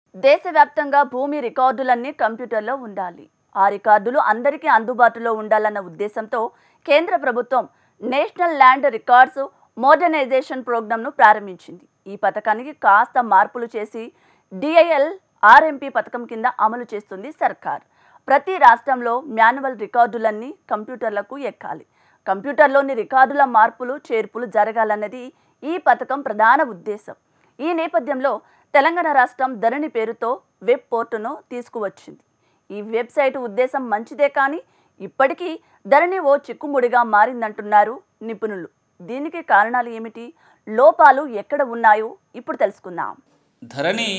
దేశవ్యాప్తంగా భూమి రికార్డులన్నీ కంప్యూటర్లో ఉండాలి ఆ రికార్డులు అందరికీ అందుబాటులో ఉండాలన్న ఉద్దేశంతో కేంద్ర ప్రభుత్వం నేషనల్ ల్యాండ్ రికార్డ్స్ మోడర్నైజేషన్ ప్రోగ్రాంను ప్రారంభించింది ఈ పథకానికి కాస్త మార్పులు చేసి డిఐఎల్ ఆర్ఎంపీ పథకం కింద అమలు చేస్తుంది సర్కార్ ప్రతి రాష్ట్రంలో మాన్యువల్ రికార్డులన్నీ కంప్యూటర్లకు ఎక్కాలి కంప్యూటర్లోని రికార్డుల మార్పులు చేర్పులు జరగాలన్నది ఈ పథకం ప్రధాన ఉద్దేశం ఈ నేపథ్యంలో తెలంగాణ రాష్ట్రం ధరణి పేరుతో వెబ్ పోర్టును తీసుకువచ్చింది ఈ వెబ్సైట్ ఉద్దేశం మంచిదే కానీ ఇప్పటికీ ధరణి ఓ చిక్కుముడిగా మారిందంటున్నారు నిపుణులు దీనికి కారణాలు ఏమిటి లోపాలు ఎక్కడ ఉన్నాయో ఇప్పుడు తెలుసుకుందాం ధరణి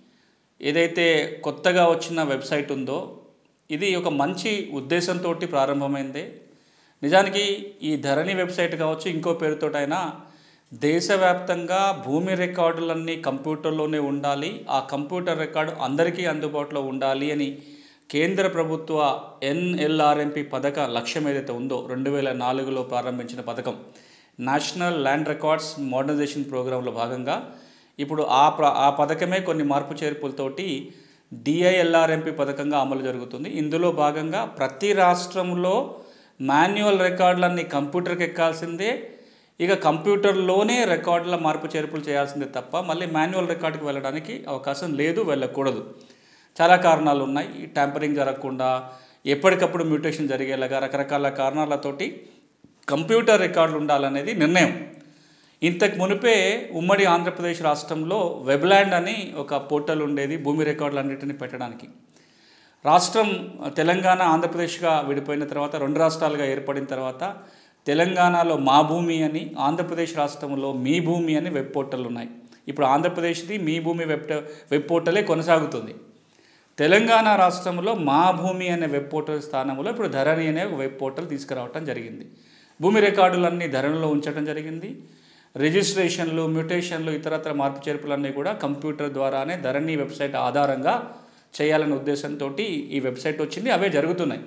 ఏదైతే కొత్తగా వచ్చిన వెబ్సైట్ ఉందో ఇది ఒక మంచి ఉద్దేశంతో ప్రారంభమైంది నిజానికి ఈ ధరణి వెబ్సైట్ కావచ్చు ఇంకో పేరుతోటైనా దేశవ్యాప్తంగా భూమి రికార్డులన్నీ కంప్యూటర్లోనే ఉండాలి ఆ కంప్యూటర్ రికార్డు అందరికీ అందుబాటులో ఉండాలి అని కేంద్ర ప్రభుత్వ ఎన్ఎల్ఆర్ఎంపి పథక లక్ష్యం ఏదైతే ఉందో రెండు వేల నాలుగులో ప్రారంభించిన పథకం నేషనల్ ల్యాండ్ రికార్డ్స్ మోడర్నైజేషన్ ప్రోగ్రాంలో భాగంగా ఇప్పుడు ఆ ప్ర ఆ పథకమే కొన్ని మార్పు చేర్పులతోటి డిఐఎల్ఆర్ఎంపి పథకంగా అమలు జరుగుతుంది ఇందులో భాగంగా ప్రతి రాష్ట్రంలో మాన్యువల్ రికార్డులన్నీ కంప్యూటర్కి ఎక్కాల్సిందే ఇక కంప్యూటర్లోనే రికార్డుల మార్పు చేర్పులు చేయాల్సిందే తప్ప మళ్ళీ మాన్యువల్ రికార్డుకి వెళ్ళడానికి అవకాశం లేదు వెళ్ళకూడదు చాలా కారణాలు ఉన్నాయి ఈ ట్యాంపరింగ్ జరగకుండా ఎప్పటికప్పుడు మ్యూటేషన్ జరిగేలాగా రకరకాల కారణాలతోటి కంప్యూటర్ రికార్డులు ఉండాలనేది నిర్ణయం ఇంతకు మునిపే ఉమ్మడి ఆంధ్రప్రదేశ్ రాష్ట్రంలో వెబ్లాండ్ అని ఒక పోర్టల్ ఉండేది భూమి రికార్డులన్నింటినీ పెట్టడానికి రాష్ట్రం తెలంగాణ ఆంధ్రప్రదేశ్గా విడిపోయిన తర్వాత రెండు రాష్ట్రాలుగా ఏర్పడిన తర్వాత తెలంగాణలో మా భూమి అని ఆంధ్రప్రదేశ్ రాష్ట్రంలో మీ భూమి అని వెబ్ పోర్టల్ ఉన్నాయి ఇప్పుడు ఆంధ్రప్రదేశ్ది మీ భూమి వెబ్ వెబ్ పోర్టలే కొనసాగుతుంది తెలంగాణ రాష్ట్రంలో మా భూమి అనే వెబ్ పోర్టల్ స్థానంలో ఇప్పుడు ధరణి అనే ఒక వెబ్ పోర్టల్ తీసుకురావటం జరిగింది భూమి రికార్డులన్నీ ధరణిలో ఉంచడం జరిగింది రిజిస్ట్రేషన్లు మ్యూటేషన్లు ఇతరత్ర మార్పు చేర్పులన్నీ కూడా కంప్యూటర్ ద్వారానే ధరణి వెబ్సైట్ ఆధారంగా చేయాలనే ఉద్దేశంతో ఈ వెబ్సైట్ వచ్చింది అవే జరుగుతున్నాయి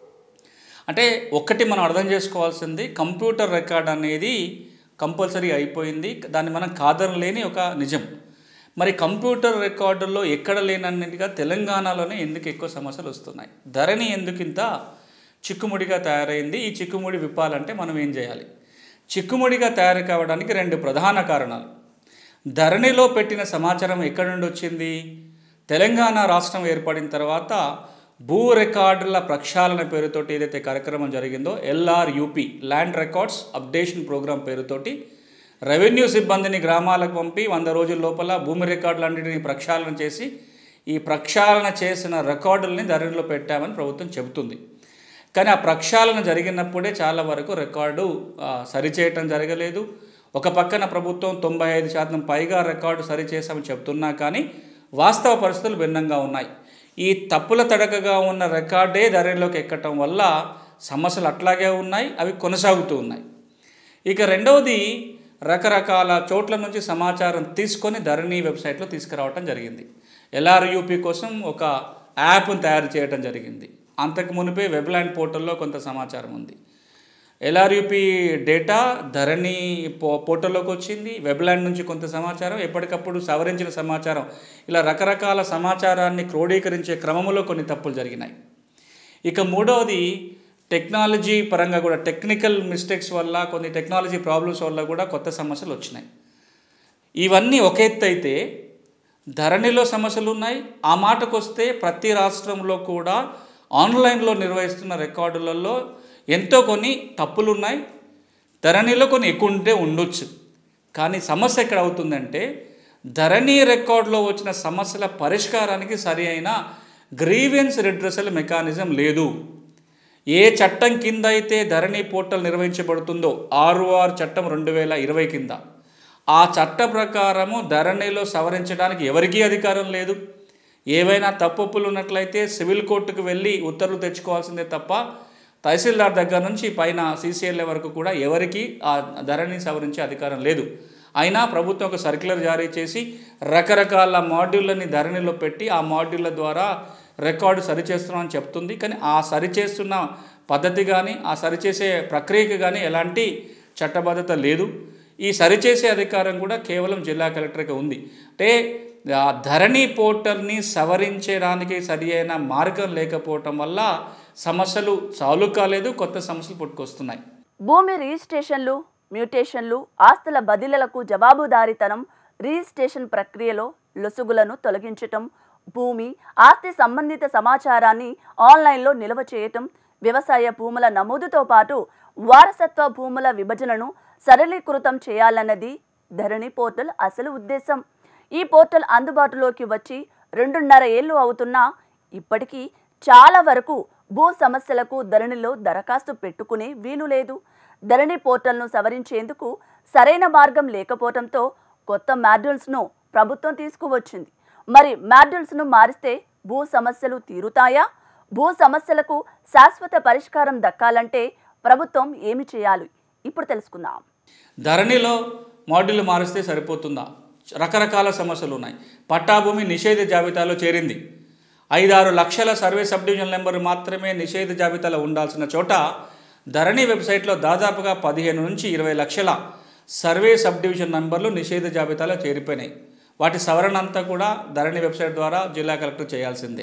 అంటే ఒక్కటి మనం అర్థం చేసుకోవాల్సింది కంప్యూటర్ రికార్డ్ అనేది కంపల్సరీ అయిపోయింది దాన్ని మనం కాదనలేని ఒక నిజం మరి కంప్యూటర్ రికార్డుల్లో ఎక్కడ లేనన్నిటిగా తెలంగాణలోనే ఎందుకు ఎక్కువ సమస్యలు వస్తున్నాయి ధరణి ఎందుకు ఇంత చిక్కుముడిగా తయారైంది ఈ చిక్కుముడి విప్పాలంటే మనం ఏం చేయాలి చిక్కుముడిగా తయారు కావడానికి రెండు ప్రధాన కారణాలు ధరణిలో పెట్టిన సమాచారం ఎక్కడి నుండి వచ్చింది తెలంగాణ రాష్ట్రం ఏర్పడిన తర్వాత భూ రికార్డుల ప్రక్షాళన పేరుతోటి ఏదైతే కార్యక్రమం జరిగిందో LRUP land records updation programme పేరుతోటి రెవెన్యూ సిబ్బందిని గ్రామాలకు పంపి వంద రోజుల లోపల భూమి రికార్డులన్నింటినీ ప్రక్షాళన చేసి ఈ ప్రక్షాళన చేసిన రికార్డుల్ని ధరణిలో పెట్టామని ప్రభుత్వం చెబుతుంది కానీ ఆ ప్రక్షాళన జరిగినప్పుడే చాలా వరకు రికార్డు ఆ, సరిచేయటం జరగలేదు ఒక పక్కన ప్రభుత్వం తొంభై ఐదు శాతం పైగా రికార్డు సరిచేసామని చెప్తున్నా కానీ వాస్తవ పరిస్థితులు భిన్నంగా ఉన్నాయి ఈ తప్పుల తడకగా ఉన్న రికార్డే ధరణిలోకి ఎక్కటం వల్ల సమస్యలు అట్లాగే ఉన్నాయి అవి కొనసాగుతూ ఉన్నాయి ఇక రెండవది రకరకాల చోట్ల నుంచి సమాచారం తీసుకొని ధరణి వెబ్సైట్లో తీసుకురావటం జరిగింది ఎల్ఆర్యూపీ కోసం ఒక యాప్ను తయారు చేయడం జరిగింది అంతకు మునిపే వెబ్లాండ్ పోర్టల్లో కొంత సమాచారం ఉంది ఎల్ఆర్యూపీ డేటా ధరణి పో పోర్టల్లోకి వచ్చింది వెబ్లాండ్ నుంచి కొంత సమాచారం ఎప్పటికప్పుడు సవరించిన సమాచారం ఇలా రకరకాల సమాచారాన్ని క్రోడీకరించే క్రమంలో కొన్ని తప్పులు జరిగినాయి ఇక మూడవది టెక్నాలజీ పరంగా కూడా టెక్నికల్ మిస్టేక్స్ వల్ల కొన్ని టెక్నాలజీ ప్రాబ్లమ్స్ వల్ల కూడా కొత్త సమస్యలు వచ్చినాయి ఇవన్నీ ఒక ఎత్తు అయితే ధరణిలో సమస్యలు ఉన్నాయి ఆ మాటకు వస్తే ప్రతి రాష్ట్రంలో కూడా ఆన్లైన్లో నిర్వహిస్తున్న రికార్డులలో ఎంతో కొన్ని తప్పులు ఉన్నాయి ధరణిలో కొన్ని ఎక్కువ ఉంటే ఉండొచ్చు కానీ సమస్య ఎక్కడ అవుతుందంటే ధరణి రికార్డులో వచ్చిన సమస్యల పరిష్కారానికి సరి అయిన గ్రీవెన్స్ రిడ్రెసల్ మెకానిజం లేదు ఏ చట్టం కింద అయితే ధరణి పోర్టల్ నిర్వహించబడుతుందో ఆర్ఓఆర్ చట్టం రెండు వేల ఇరవై కింద ఆ చట్ట ప్రకారము ధరణిలో సవరించడానికి ఎవరికీ అధికారం లేదు ఏవైనా తప్పులు ఉన్నట్లయితే సివిల్ కోర్టుకు వెళ్ళి ఉత్తర్వులు తెచ్చుకోవాల్సిందే తప్ప తహసీల్దార్ దగ్గర నుంచి పైన సీసీఎల్ఏ వరకు కూడా ఎవరికి ఆ ధరని సవరించే అధికారం లేదు అయినా ప్రభుత్వం ఒక సర్క్యులర్ జారీ చేసి రకరకాల మాడ్యూళ్ళని ధరణిలో పెట్టి ఆ మాడ్యూళ్ళ ద్వారా రికార్డు సరిచేస్తున్నామని చెప్తుంది కానీ ఆ సరిచేస్తున్న పద్ధతి కానీ ఆ సరిచేసే ప్రక్రియకి కానీ ఎలాంటి చట్టబద్ధత లేదు ఈ సరిచేసే అధికారం కూడా కేవలం జిల్లా కలెక్టర్కి ఉంది అంటే ఆ ధరణి పోర్టల్ని సవరించడానికి సరి అయిన మార్గం లేకపోవటం వల్ల సమస్యలు సాల్వ్ కాలేదు కొత్త సమస్యలు పుట్టుకొస్తున్నాయి భూమి రిజిస్ట్రేషన్లు మ్యూటేషన్లు ఆస్తుల బదిలీలకు జవాబుదారీతనం రిజిస్ట్రేషన్ ప్రక్రియలో లొసుగులను తొలగించటం భూమి ఆస్తి సంబంధిత సమాచారాన్ని ఆన్లైన్లో నిల్వ చేయటం వ్యవసాయ భూముల నమోదుతో పాటు వారసత్వ భూముల విభజనను సరళీకృతం చేయాలన్నది ధరణి పోర్టల్ అసలు ఉద్దేశం ఈ పోర్టల్ అందుబాటులోకి వచ్చి రెండున్నర ఏళ్ళు అవుతున్నా ఇప్పటికీ చాలా వరకు భూ సమస్యలకు ధరణిలో దరఖాస్తు పెట్టుకునే వీలు లేదు ధరణి పోర్టల్ను సవరించేందుకు సరైన మార్గం లేకపోవడంతో కొత్త మాడ్యూల్స్ను ప్రభుత్వం తీసుకువచ్చింది మరి మాడ్యూల్స్ను మారిస్తే భూ సమస్యలు తీరుతాయా భూ సమస్యలకు శాశ్వత పరిష్కారం దక్కాలంటే ప్రభుత్వం ఏమి చేయాలి ఇప్పుడు తెలుసుకుందాం ధరణిలో మాడ్యూల్ మారిస్తే సరిపోతుందా రకరకాల సమస్యలు ఉన్నాయి పట్టాభూమి నిషేధ జాబితాలో చేరింది ఐదారు లక్షల సర్వే సబ్ డివిజన్ నెంబర్ మాత్రమే నిషేధ జాబితాలో ఉండాల్సిన చోట ధరణి వెబ్సైట్లో దాదాపుగా పదిహేను నుంచి ఇరవై లక్షల సర్వే సబ్ డివిజన్ నంబర్లు నిషేధ జాబితాలో చేరిపోయినాయి వాటి సవరణ అంతా కూడా ధరణి వెబ్సైట్ ద్వారా జిల్లా కలెక్టర్ చేయాల్సిందే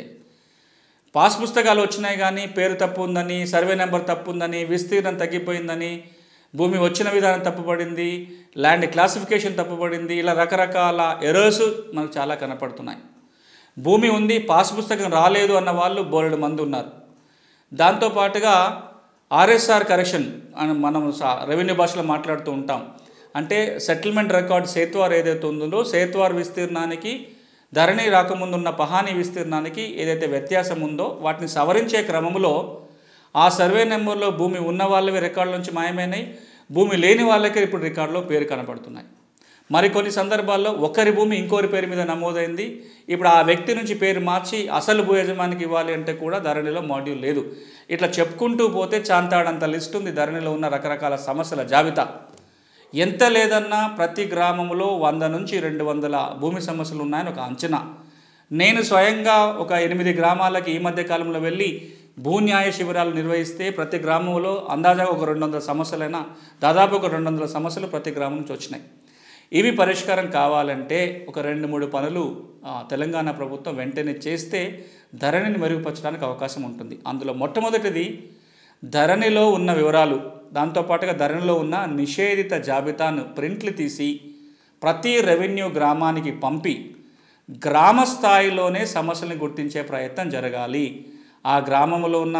పాస్ పుస్తకాలు వచ్చినాయి కానీ పేరు తప్పు ఉందని సర్వే నెంబర్ తప్పు ఉందని విస్తీర్ణం తగ్గిపోయిందని భూమి వచ్చిన విధానం తప్పుపడింది ల్యాండ్ క్లాసిఫికేషన్ తప్పుపడింది ఇలా రకరకాల ఎరర్స్ మనకు చాలా కనపడుతున్నాయి భూమి ఉంది పాస్ పుస్తకం రాలేదు అన్న వాళ్ళు బోలెడు మంది ఉన్నారు దాంతోపాటుగా ఆర్ఎస్ఆర్ కరెక్షన్ అని మనం సా- రెవెన్యూ భాషలో మాట్లాడుతూ ఉంటాం అంటే సెటిల్మెంట్ రికార్డ్ సేత్వార్ ఏదైతే ఉందో సేత్వార్ విస్తీర్ణానికి ధరణి రాకముందు ఉన్న పహాని విస్తీర్ణానికి ఏదైతే వ్యత్యాసం ఉందో వాటిని సవరించే క్రమంలో ఆ సర్వే నెంబర్లో భూమి ఉన్న వాళ్ళవి రికార్డుల నుంచి మాయమైనాయి భూమి లేని వాళ్ళకి ఇప్పుడు రికార్డులో పేరు కనపడుతున్నాయి మరికొన్ని సందర్భాల్లో ఒకరి భూమి ఇంకోరి పేరు మీద నమోదైంది ఇప్పుడు ఆ వ్యక్తి నుంచి పేరు మార్చి అసలు భూ యజమానికి ఇవ్వాలి అంటే కూడా ధరణిలో మాడ్యూల్ లేదు ఇట్లా చెప్పుకుంటూ పోతే చాంతాడంత లిస్ట్ ఉంది ధరణిలో ఉన్న రకరకాల సమస్యల జాబితా ఎంత లేదన్నా ప్రతి గ్రామంలో వంద నుంచి రెండు వందల భూమి సమస్యలు ఉన్నాయని ఒక అంచనా నేను స్వయంగా ఒక ఎనిమిది గ్రామాలకి ఈ మధ్య కాలంలో వెళ్ళి భూ న్యాయ శిబిరాలు నిర్వహిస్తే ప్రతి గ్రామంలో అందాజా ఒక రెండు వందల సమస్యలైనా దాదాపు ఒక రెండు వందల సమస్యలు ప్రతి గ్రామం నుంచి వచ్చినాయి ఇవి పరిష్కారం కావాలంటే ఒక రెండు మూడు పనులు ఆ, తెలంగాణ ప్రభుత్వం వెంటనే చేస్తే ధరణిని మెరుగుపరచడానికి అవకాశం ఉంటుంది అందులో మొట్టమొదటిది ధరణిలో ఉన్న వివరాలు దాంతోపాటుగా ధరణిలో ఉన్న నిషేధిత జాబితాను ప్రింట్లు తీసి ప్రతి రెవెన్యూ గ్రామానికి పంపి గ్రామ స్థాయిలోనే సమస్యలను గుర్తించే ప్రయత్నం జరగాలి ఆ గ్రామంలో ఉన్న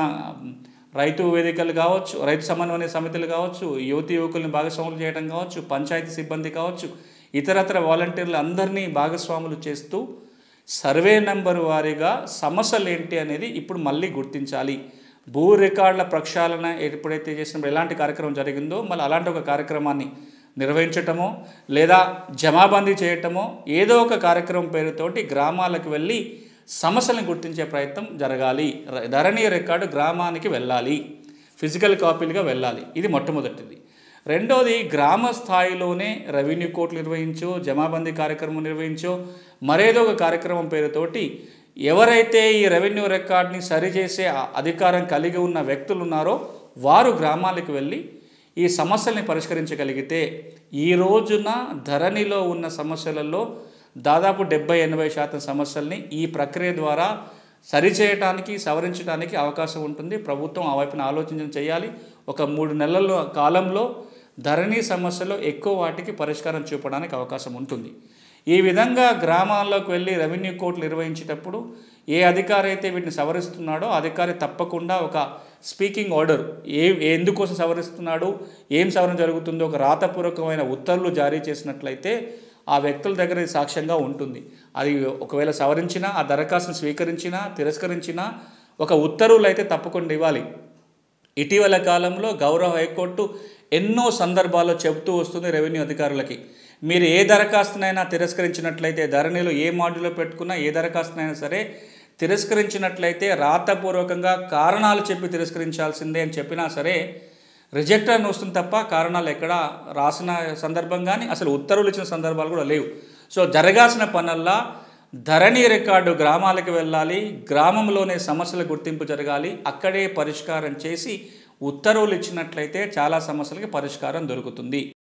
రైతు వేదికలు కావచ్చు రైతు సమన్వయ సమితులు కావచ్చు యువతి యువకుల్ని భాగస్వాములు చేయడం కావచ్చు పంచాయతీ సిబ్బంది కావచ్చు ఇతరత్ర వాలంటీర్లు అందరినీ భాగస్వాములు చేస్తూ సర్వే నెంబర్ వారీగా సమస్యలు ఏంటి అనేది ఇప్పుడు మళ్ళీ గుర్తించాలి భూ రికార్డుల ప్రక్షాళన ఎప్పుడైతే చేసినప్పుడు ఎలాంటి కార్యక్రమం జరిగిందో మళ్ళీ అలాంటి ఒక కార్యక్రమాన్ని నిర్వహించటమో లేదా జమాబందీ చేయటమో ఏదో ఒక కార్యక్రమం పేరుతోటి గ్రామాలకు వెళ్ళి సమస్యలను గుర్తించే ప్రయత్నం జరగాలి ర- ధరణి రికార్డు గ్రామానికి వెళ్ళాలి ఫిజికల్ కాపీలుగా వెళ్ళాలి ఇది మొట్టమొదటిది రెండోది గ్రామ స్థాయిలోనే రెవెన్యూ కోర్టులు నిర్వహించో జమాబందీ కార్యక్రమం నిర్వహించో మరేదో ఒక కార్యక్రమం పేరుతోటి ఎవరైతే ఈ రెవెన్యూ రికార్డ్ని సరిచేసే ఆ అధికారం కలిగి ఉన్న వ్యక్తులు ఉన్నారో వారు గ్రామాలకు వెళ్ళి ఈ సమస్యల్ని పరిష్కరించగలిగితే ఈ రోజున ధరణిలో ఉన్న సమస్యలలో దాదాపు డెబ్బై ఎనభై శాతం సమస్యల్ని ఈ ప్రక్రియ ద్వారా సరిచేయటానికి సవరించడానికి అవకాశం ఉంటుంది ప్రభుత్వం ఆ వైపున ఆలోచన చేయాలి ఒక మూడు నెలల కాలంలో ధరణి సమస్యలో ఎక్కువ వాటికి పరిష్కారం చూపడానికి అవకాశం ఉంటుంది ఈ విధంగా గ్రామాల్లోకి వెళ్ళి రెవెన్యూ కోర్టులు నిర్వహించేటప్పుడు ఏ అధికారి అయితే వీటిని సవరిస్తున్నాడో ఆ అధికారి తప్పకుండా ఒక స్పీకింగ్ ఆర్డర్ ఏ ఎందుకోసం సవరిస్తున్నాడు ఏం సవరణ జరుగుతుందో ఒక రాతపూర్వకమైన ఉత్తర్వులు జారీ చేసినట్లయితే ఆ వ్యక్తుల దగ్గర ఇది సాక్ష్యంగా ఉంటుంది అది ఒకవేళ సవరించినా ఆ దరఖాస్తును స్వీకరించినా తిరస్కరించినా ఒక ఉత్తర్వులు అయితే తప్పకుండా ఇవ్వాలి ఇటీవల కాలంలో గౌరవ హైకోర్టు ఎన్నో సందర్భాల్లో చెబుతూ వస్తుంది రెవెన్యూ అధికారులకి మీరు ఏ దరఖాస్తునైనా తిరస్కరించినట్లయితే ధరణిలో ఏ మాడ్యూల్లో పెట్టుకున్నా ఏ దరఖాస్తునైనా సరే తిరస్కరించినట్లయితే రాతపూర్వకంగా కారణాలు చెప్పి తిరస్కరించాల్సిందే అని చెప్పినా సరే రిజెక్ట్ అని వస్తుంది తప్ప కారణాలు ఎక్కడ రాసిన సందర్భం కానీ అసలు ఉత్తర్వులు ఇచ్చిన సందర్భాలు కూడా లేవు సో జరగాల్సిన పనల్లా ధరణి రికార్డు గ్రామాలకు వెళ్ళాలి గ్రామంలోనే సమస్యల గుర్తింపు జరగాలి అక్కడే పరిష్కారం చేసి ఉత్తర్వులు ఇచ్చినట్లయితే చాలా సమస్యలకి పరిష్కారం దొరుకుతుంది